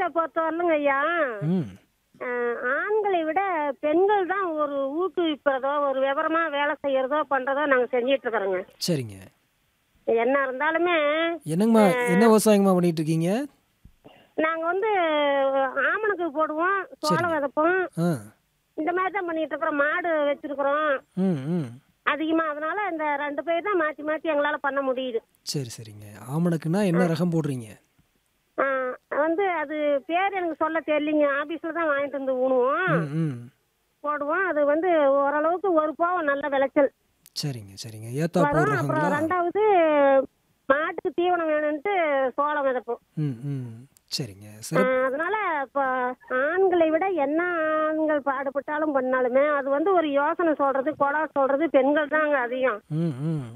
விவசாயத்தை பொறுத்தவரையிலுங்க ஐயா ம் அஹ், ஆண்களை விட பெண்கள் தான் ஒரு ஊக்குவிப்பதோ ஒரு விவரமா வேலை செய்யறதோ பண்றதோ நாங்க செஞ்சிட்டு இருக்கிறோங்க சரிங்க என்ன இருந்தாலுமே என்னங்கம்மா என்ன விவசாயங்கம்மா பண்ணிட்டு இருக்கீங்க நாங்க வந்து ஆமணக்கு போடுவோம் சோளம் விதைப்போம் ஆ இந்த மாதிரி தான் பண்ணிட்டு இருக்கிறோம் மாடு வச்சிருக்கிறோம் ம் ம் அதிகமா அதனால இந்த ரெண்டு பேர் தான் மாத்தி மாத்தி எங்களால பண்ண முடியுது சரி சரிங்க ஆமணக்குன்னா என்ன ரகம் போடுறீங்க ஆ, வந்து அது பேர் எனக்கு சொல்ல தெரியலிங்க ஆபீஸ்ல தான் வாங்கிட்டு வந்து ஊனுவோம் ம் ம் போடுவோம் அது வந்து ஓரளவுக்கு ஒரு போகம் நல்ல விளைச்சல் சரிங்க சரிங்க ஏத்தாப்பூர் வரும் அப்புறம் ரகங்களா ரெண்டாவது மாட்டுக்கு தீவனம் வேணும்ட்டு சோளம் விதைப்போம் ம் ம் சரிங்க ஆ, சிறப்பு அதனால இப்போ ஆண்களை விட என்ன ஆண்கள் பாடுபட்டாலும் பண்ணாலுமே அது வந்து ஒரு யோசனை சொல்றது கொடா சொல்றது பெண்கள் தாங்க அதிகம் ம் ம்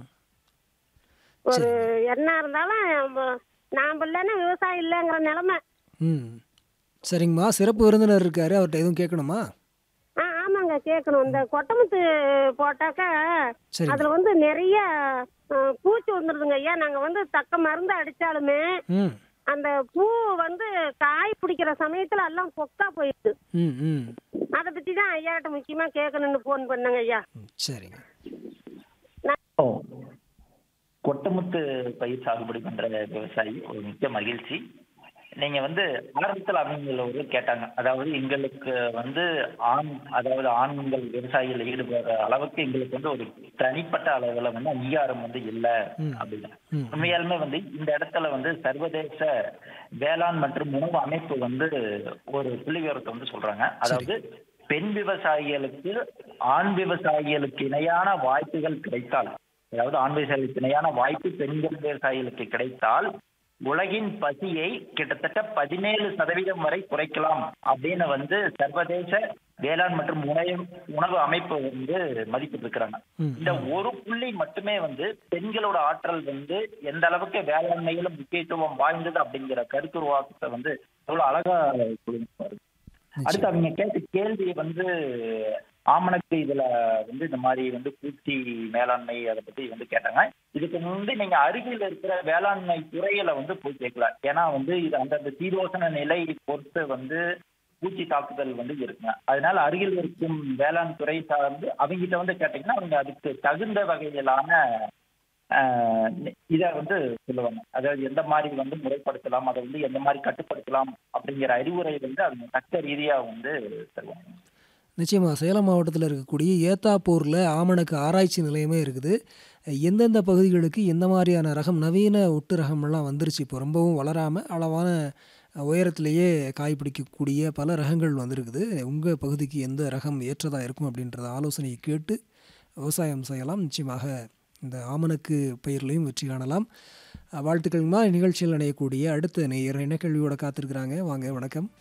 ஒரு என்ன இருந்தாலும் நம்ம- நாம இல்லைன்னா விவசாயம் இல்லைங்கிற நிலைமை ம் சரிங்கம்மா சிறப்பு விருந்தினர் இருக்காரு அவர்கிட்ட எதுவும் கேட்கணுமா ஆ ஆமாங்க கேட்கணும் இந்த கொட்டமுத்து போட்டாக்கா சரிங்க அதுல வந்து நிறைய ஆ, பூச்சி வந்துருதுங்க ஐயா நாங்க வந்து தக்க மருந்து அடிச்சாலுமே ம் அந்த பூ வந்து காய் பிடிக்கிற சமயத்துல எல்லாம் பொக்கா போயிடுது ம் ம் அதை பத்தி தான் ஐயாட்ட முக்கியமா கேட்கணும்னு போன் பண்ணேங்க ஐயா ம், சரிங்க ஓ கொட்டமுத்து பயிர் சாகுபடி பண்ற விவசாயி ஒரு மிக்க மகிழ்ச்சி நீங்க வந்து ஆரம்பத்தில் அவங்கள ஒரு கேட்டாங்க அதாவது எங்களுக்கு வந்து ஆண் அதாவது ஆண்கள் விவசாயிகள் ஈடுபடுற அளவுக்கு எங்களுக்கு வந்து ஒரு தனிப்பட்ட அளவுல வந்து அங்கீகாரம் வந்து இல்லை ம். அப்படின்னு ம். உண்மையாலுமே வந்து இந்த இடத்துல வந்து சர்வதேச வேளாண் மற்றும் உணவு அமைப்பு வந்து ஒரு புள்ளி விவரத்தை வந்து சொல்றாங்க அதாவது பெண் விவசாயிகளுக்கு ஆண் விவசாயிகளுக்கு இணையான வாய்ப்புகள் கிடைத்தால் அதாவது ஆண் விவசாயிகளுக்கு இணையான வாய்ப்பு பெண்கள் விவசாயிகளுக்கு கிடைத்தால் உலகின் பசியை கிட்டத்தட்ட பதினேழு சதவீதம் வரை குறைக்கலாம் அப்படின்னு வந்து சர்வதேச வேளாண் மற்றும் உணவு உணவு அமைப்பு வந்து மதிப்பிட்டு இருக்கிறாங்க ம், இந்த ஒரு புள்ளி மட்டுமே வந்து பெண்களோட ஆற்றல் வந்து எந்த அளவுக்கு வேளாண்மையில முக்கியத்துவம் வாய்ந்தது அப்படிங்கிற கருத்துருவாக்கத்தை வந்து எவ்வளவு அழகா சொல்லியிருப்பாரு அடுத்து அவங்க கேட்ட கேள்வி வந்து ஆமணக்கு இதுல வந்து இந்த மாதிரி வந்து பூச்சி மேலாண்மை அதை பத்தி வந்து கேட்டாங்க இதுக்கு முந்தி நீங்க அருகில் இருக்கிற வேளாண்மை துறையில வந்து போய் கேட்கலாம் ஏன்னா வந்து இது அந்தந்த சீதோசன நிலை பொறுத்து வந்து பூச்சி தாக்குதல் வந்து இருக்குங்க அதனால அருகில் இருக்கும் வேளாண் துறை சார்ந்து அவங்ககிட்ட வந்து கேட்டீங்கன்னா அவங்க அதுக்கு தகுந்த வகையிலான ஆஹ், இதை வந்து சொல்லுவாங்க அதாவது எந்த மாதிரி வந்து முறைப்படுத்தலாம் அதை வந்து எந்த மாதிரி கட்டுப்படுத்தலாம் அப்படிங்கிற அறிவுரை வந்து அவங்க தக்க ரீதியா வந்து தருவாங்க நிச்சயமா சேலம் மாவட்டத்தில் இருக்கக்கூடிய ஏத்தாப்பூரில் ஆமணக்கு ஆராய்ச்சி நிலையமே இருக்குது எந்தெந்த பகுதிகளுக்கு எந்த மாதிரியான ரகம் நவீன ஒட்டு ரகமெல்லாம் வந்துருச்சு இப்போ ரொம்பவும் வளராமல் அளவான உயரத்திலேயே காய் பிடிக்கக்கூடிய பல ரகங்கள் வந்திருக்குது உங்கள் பகுதிக்கு எந்த ரகம் ஏற்றதாக இருக்கும் அப்படின்றத ஆலோசனையை கேட்டு விவசாயம் செய்யலாம் நிச்சயமாக இந்த ஆமணக்கு பயிர்லையும் வெற்றி காணலாம் அஹ், வாழ்த்துக்கள்மா நிகழ்ச்சியில் இணையக்கூடிய அடுத்த நேயர் என்ன கேள்வியோட காத்திருக்கிறாங்க வாங்க வணக்கம்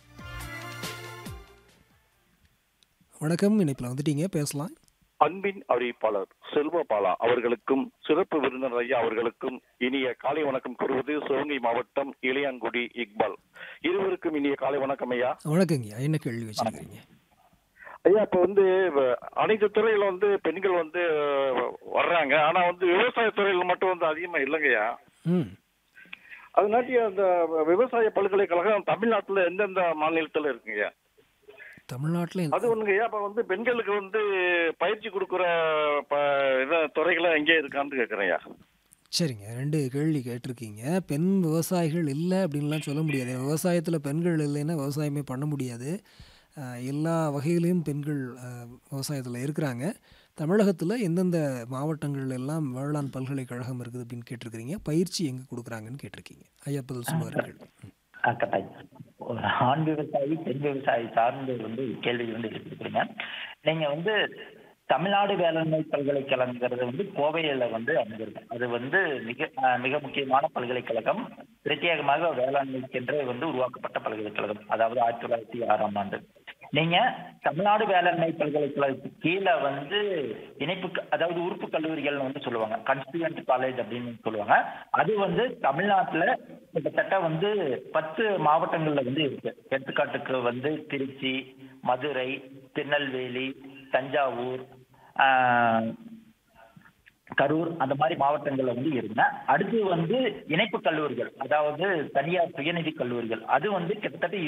வணக்கம் இணைப்பில் வந்துட்டீங்க பேசலாம் அன்பின் அறிவிப்பாளர் செல்வபாலா அவர்களுக்கும் சிறப்பு விருந்தினர் ஐயா அவர்களுக்கும் இனிய காலை வணக்கம் கூறுவது சிவகங்கை மாவட்டம் இளையான்குடி இக்பால் இருவருக்கும் இனிய காலை வணக்கம் ஐயா வணக்கங்கய்யா என்ன கேள்வி வச்சிருக்கீங்க ஐயா இப்ப வந்து வ- அனைத்து துறையில வந்து பெண்கள் வந்து அஹ், வர்றாங்க ஆனா வந்து விவசாய துறையில மட்டும் வந்து அதிகமா இல்லைங்கய்யா ம் அதனாட்டி அந்த விவசாய பல்கலைக்கழகம் தமிழ்நாட்டுல எந்தெந்த மாநிலத்துல இருக்குங்கய்யா தமிழ்நாட்டில் அது ஒண்ணுங்க ஐயா அப்ப வந்து பெண்களுக்கு வந்து பயிற்சி கொடுக்குற ப- இத துறைகளை எங்கே இருக்கான்னு கேக்குறேன் ஐயா சரிங்க ரெண்டு கேள்வி கேட்டிருக்கீங்க பெண் விவசாயிகள் இல்லை அப்படின்லாம் சொல்ல முடியாது விவசாயத்தில் பெண்கள் இல்லைன்னா விவசாயமே பண்ண முடியாது அஹ், எல்லா வகையிலையும் பெண்கள் விவசாயத்தில் இருக்கிறாங்க தமிழகத்தில் எந்தெந்த மாவட்டங்கள் எல்லாம் வேளாண் பல்கலைக்கழகம் இருக்குது அப்படின்னு கேட்டிருக்கிறீங்க பயிற்சி எங்கே கொடுக்குறாங்கன்னு கேட்டிருக்கீங்க ஐயா பதில் சொல்லுவார்கள் ம். ஆ, கட்டாயம் ஒரு ஆண் விவசாயி பெண் விவசாயி சார்ந்து வந்து கேள்வி வந்து எடுத்துக்கிறீங்க நீங்க வந்து தமிழ்நாடு வேளாண்மை பல்கலைக்கழகங்கிறது வந்து கோவையில வந்து அமைஞ்சிருக்கு அது வந்து மிக ஆ, மிக முக்கியமான பல்கலைக்கழகம் பிரத்யேகமாக வேளாண்மைக்கென்றே வந்து உருவாக்கப்பட்ட பல்கலைக்கழகம் அதாவது ஆயிரத்தி தொள்ளாயிரத்தி ஆறாம் ஆண்டு நீங்க தமிழ்நாடு வேளாண்மை பல்கலைக்கழகத்துக்கு கீழே வந்து இணைப்பு க- அதாவது உறுப்பு கல்லூரிகள் வந்து சொல்லுவாங்க கன்ஸ்டியூண்ட் காலேஜ் அப்படின்னு சொல்லுவாங்க அது வந்து தமிழ்நாட்டுல கிட்டத்தட்ட வந்து பத்து மாவட்டங்கள்ல வந்து இருக்கு எடுத்துக்காட்டுக்கு வந்து திருச்சி மதுரை திருநெல்வேலி தஞ்சாவூர் ஆஹ், கரூர் அந்த மாதிரி மாவட்டங்கள்ல வந்து இருங்க அடுத்து வந்து இணைப்பு கல்லூரிகள் அதாவது தனியார் சுயநிதி கல்லூரிகள் அது வந்து கிட்டத்தட்ட